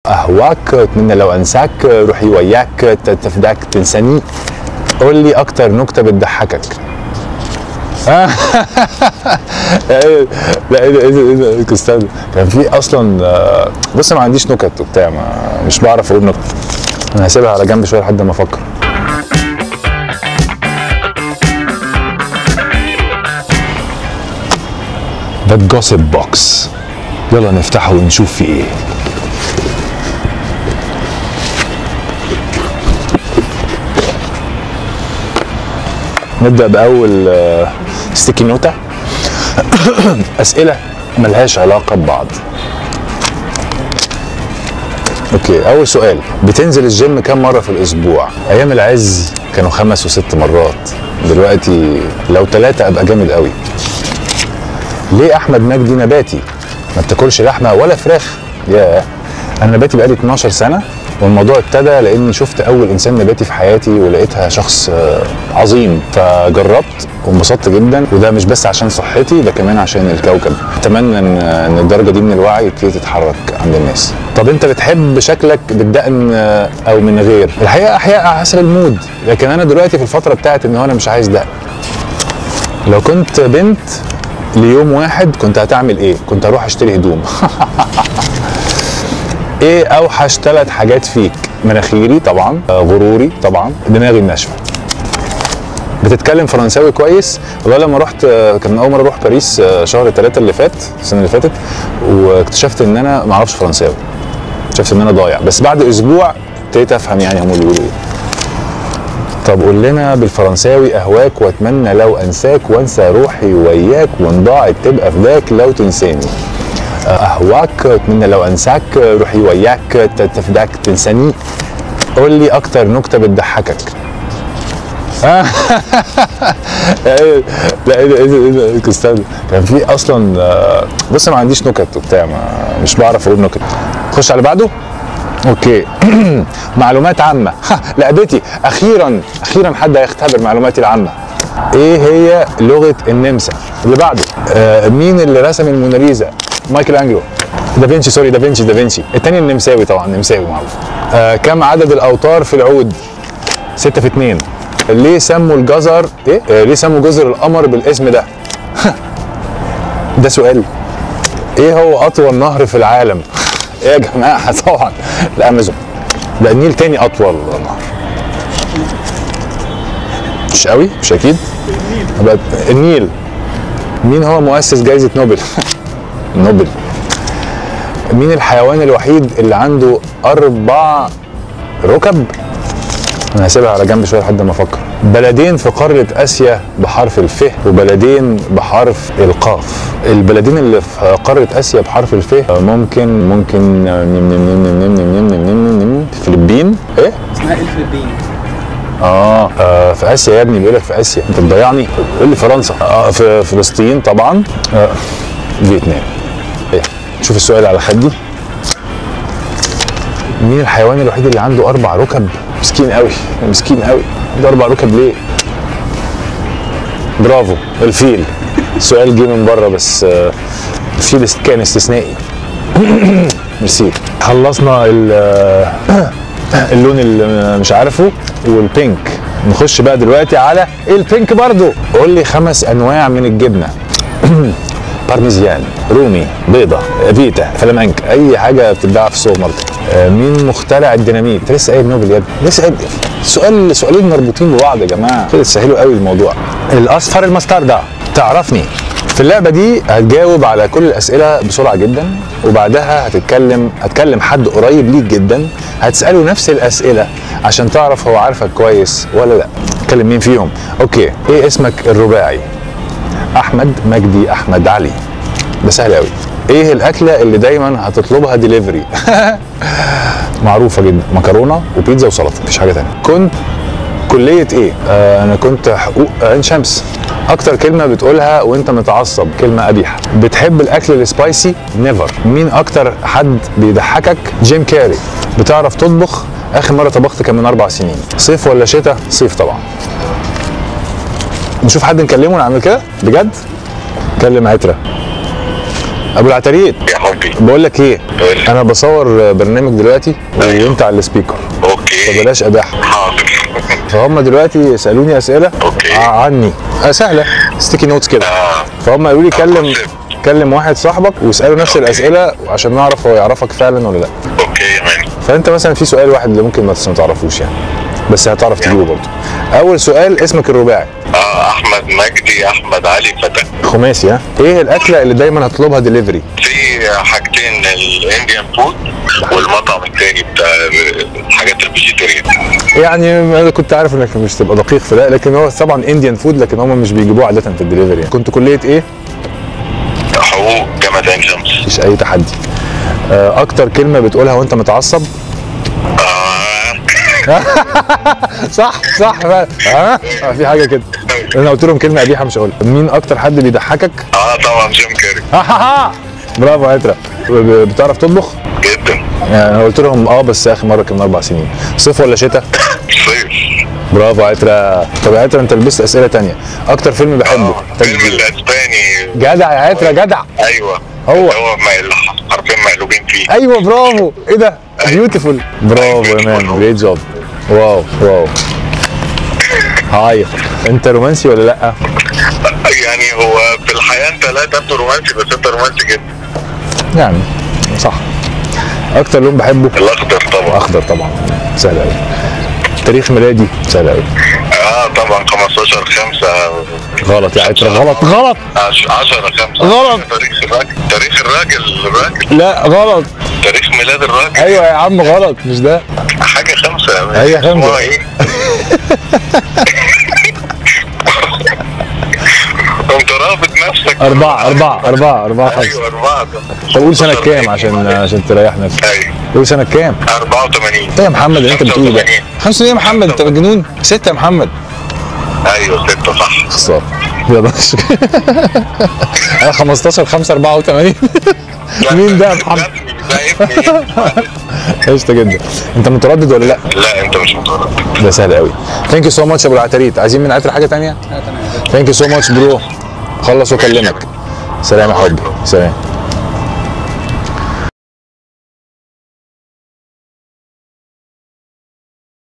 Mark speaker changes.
Speaker 1: اهواك اتمنى لو انساك روحي وياك تفداك تنساني قول لي اكتر نكته بتضحكك آه. لا ايه ده ايه ده ايه ده استنى كان في اصلا آه، بص ما عنديش نكت وبتاع ما- مش بعرف اقول نكت انا هسيبها على جنب شويه لحد ما افكر ده الجوسب بوكس يلا نفتحه ونشوف فيه ايه نبدأ بأول آه، ستيكي نوتة أسئلة ملهاش علاقة ببعض اوكي اول سؤال بتنزل الجيم كم مره في الاسبوع ايام العز كانوا خمس وست مرات دلوقتي لو ثلاثه ابقى جامد قوي ليه احمد مجدي نباتي ما بتاكلش لحمه ولا فراخ ياه انا نباتي بقالي 12 سنه والموضوع ابتدى لاني شفت اول انسان نباتي في حياتي ولقيتها شخص آه، عظيم فجربت وانبسطت جدا وده مش بس عشان صحتي ده كمان عشان الكوكب اتمنى ان ان الدرجه دي من الوعي تبتدي تتحرك عند الناس طب انت بتحب شكلك بالدقن آه، او من غير الحقيقه احيانا على حسب المود لكن انا دلوقتي في الفتره بتاعت ان هو انا مش عايز دقن لو كنت بنت ليوم واحد كنت هتعمل ايه كنت هروح اشتري هدوم ايه اوحش ثلاث حاجات فيك مناخيري طبعا آه، غروري طبعا دماغي الناشفه بتتكلم فرنساوي كويس والله لما رحت آه، كان اول مره اروح باريس آه، شهر ثلاثة اللي فات السنه اللي فاتت واكتشفت ان انا ما اعرفش فرنساوي اكتشفت ان انا ضايع بس بعد اسبوع ابتديت افهم يعني هم بيقولوا ايه طب قول لنا بالفرنساوي اهواك واتمنى لو انساك وانسى روحي وياك وان ضاعت تبقى فداك لو تنساني اهواك اتمنى لو انساك روحي وياك تفداك تنساني قول لي اكتر نكته بتضحكك آه. ايه لا ايه ده ايه ده ايه ده استنى كان في اصلا آه، بص ما عنديش نكت وبتاع ما- مش بعرف اقول نكت خش على بعده اوكي معلومات عامه ها، لعبتي اخيرا اخيرا حد هيختبر معلوماتي العامه ايه هي لغه النمسا اللي بعده آه مين اللي رسم الموناليزا مايكل انجلو دافنشي سوري دافنشي دافنشي التاني النمساوي طبعا نمساوي معروف آه كم عدد الاوتار في العود ستة في اتنين ليه سموا الجزر ايه آه ليه سموا جزر القمر بالاسم ده ده سؤال ايه هو اطول نهر في العالم ايه يا جماعه طبعا الامازون ده النيل تاني اطول نهر مش قوي مش اكيد يبقى النيل مين هو مؤسس جائزه نوبل نوبل مين الحيوان الوحيد اللي عنده اربع ركب انا هسيبها على جنب شويه لحد ما افكر بلدين في قاره اسيا بحرف الف وبلدين بحرف القاف البلدين اللي في قاره اسيا بحرف الف ممكن ممكن نم نم نم نم نم نم نم نم نم الفلبين ايه
Speaker 2: اسمها الفلبين
Speaker 1: آه, اه في اسيا يا ابني بيقول لك في اسيا انت مضيعني قول لي فرنسا آه في فلسطين طبعا آه فيتنام ايه شوف السؤال على خدي مين الحيوان الوحيد اللي عنده اربع ركب مسكين قوي مسكين قوي عنده اربع ركب ليه برافو الفيل السؤال جه من بره بس آه الفيل است- كان استثنائي ميرسي خلصنا ال- اللون اللي مش عارفه والبينك نخش بقى دلوقتي على البينك برضو قول لي خمس انواع من الجبنه بارميزيان رومي بيضة فيتا فلامنك اي حاجه بتتباع في السوبر ماركت آه، مين مخترع الديناميت انت لسه قايل نوبل يا ابني لسه قايل سؤال سؤالين مربوطين ببعض يا جماعه كده تسهلوا قوي الموضوع الاصفر المستردة تعرفني في اللعبه دي هتجاوب على كل الاسئله بسرعه جدا وبعدها هتتكلم هتكلم حد قريب ليك جدا هتساله نفس الاسئله عشان تعرف هو عارفك كويس ولا لا تكلم مين فيهم اوكي ايه اسمك الرباعي احمد مجدي احمد علي ده سهل قوي ايه الاكله اللي دايما هتطلبها ديليفري معروفه جدا مكرونه وبيتزا وسلطه مفيش حاجه تانية كنت كليه ايه آه انا كنت حقوق عين شمس اكتر كلمه بتقولها وانت متعصب كلمه قبيحه بتحب الاكل السبايسي نيفر مين اكتر حد بيضحكك جيم كاري بتعرف تطبخ اخر مره طبخت كان من اربع سنين صيف ولا شتاء صيف طبعا نشوف حد نكلمه نعمل كده بجد كلم عترة ابو العتريت
Speaker 3: يا حب
Speaker 2: حبيبي
Speaker 1: بقول لك ايه
Speaker 2: قول لي.
Speaker 1: انا بصور برنامج دلوقتي وانت على السبيكر
Speaker 2: اوكي
Speaker 1: فبلاش اباحه
Speaker 2: حاضر
Speaker 1: فهم دلوقتي سالوني اسئله
Speaker 2: أوكي.
Speaker 1: ع- عني آه سهله ستيكي نوتس كده
Speaker 2: اه
Speaker 1: فهم قالوا لي كلم
Speaker 2: concept.
Speaker 1: كلم واحد صاحبك واساله نفس
Speaker 2: أوكي.
Speaker 1: الاسئله عشان نعرف هو يعرفك فعلا ولا لا
Speaker 2: اوكي يا مان
Speaker 1: فانت مثلا في سؤال واحد اللي ممكن ما ما تعرفوش يعني بس هتعرف تجيبه برضه اول سؤال اسمك الرباعي
Speaker 2: اه احمد مجدي احمد علي فتى
Speaker 1: خماسي ها ايه الاكله اللي دايما هتطلبها دليفري
Speaker 2: في حاجتين الانديان فود والمطعم التاني بتاع الحاجات الفيجيتيريان
Speaker 1: يعني انا كنت عارف انك مش تبقى دقيق في ده لكن هو طبعا انديان فود لكن هم مش بيجيبوه عاده في الدليفري يعني. كنت كليه ايه
Speaker 2: حقوق جامعة عين شمس
Speaker 1: مفيش اي تحدي آه، اكتر كلمه بتقولها وانت متعصب
Speaker 2: آه.
Speaker 1: صح صح فعلا ها آه في حاجه كده انا قلت لهم كلمه قبيحه مش هقولها مين اكتر حد بيضحكك
Speaker 2: اه طبعا جيم كاري
Speaker 1: برافو يا عترة ب- بتعرف تطبخ
Speaker 2: جدا
Speaker 1: يعني انا قلت لهم اه بس اخر مره كان من اربع سنين صيف ولا شتاء
Speaker 2: صيف
Speaker 1: برافو يا عترة طب يا عترة انت لبست اسئله تانية اكتر فيلم بحبه
Speaker 2: اه فيلم الاسباني
Speaker 1: جدع يا عترة جدع
Speaker 2: ايوه
Speaker 1: هو.
Speaker 2: اللي هو ما- الحرفين مقلوبين فيه
Speaker 1: ايوه برافو ايه ده بيوتيفول برافو يا مان جريت جوب واو واو هاي انت رومانسي ولا لا
Speaker 2: يعني هو في الحياه انت لا تبدو رومانسي بس انت رومانسي جدا
Speaker 1: يعني صح اكتر لون بحبه
Speaker 2: الاخضر طبعا
Speaker 1: اخضر طبعا سهل قوي تاريخ ميلادي سهل قوي
Speaker 2: اه طبعا 15 5
Speaker 1: غلط يا عترة غلط غلط
Speaker 2: 10 5
Speaker 1: غلط.
Speaker 2: تاريخ الراجل تاريخ الراجل الراجل
Speaker 1: لا غلط
Speaker 2: تاريخ ميلاد الراجل
Speaker 1: ايوه يا عم غلط مش ده
Speaker 2: حاجه خمسه
Speaker 1: هي خمسة.
Speaker 2: اسمها ايه؟ انت رابط نفسك
Speaker 1: أربعة أربعة أربعة أربعة خمسة
Speaker 2: ايوه اربعه
Speaker 1: طب قول سنة كام عشان عشان تريح نفسك
Speaker 2: ايوه
Speaker 1: قول سنة كام
Speaker 2: 84
Speaker 1: ايه يا محمد اللي انت بتقوله ده
Speaker 2: 85.
Speaker 1: 85 يا محمد انت مجنون ستة يا محمد
Speaker 2: ايوه ستة صح
Speaker 1: خسارة يلا انا 15 5 84 مين ده يا محمد
Speaker 2: ده ابني
Speaker 1: قشطة جدا انت متردد ولا لا
Speaker 2: لا انت مش متردد
Speaker 1: ده سهل قوي ثانك يو سو ماتش ابو العتريت عايزين من عتر حاجة تانية ثانك يو سو ماتش برو خلص واكلمك سلام يا حبي سلام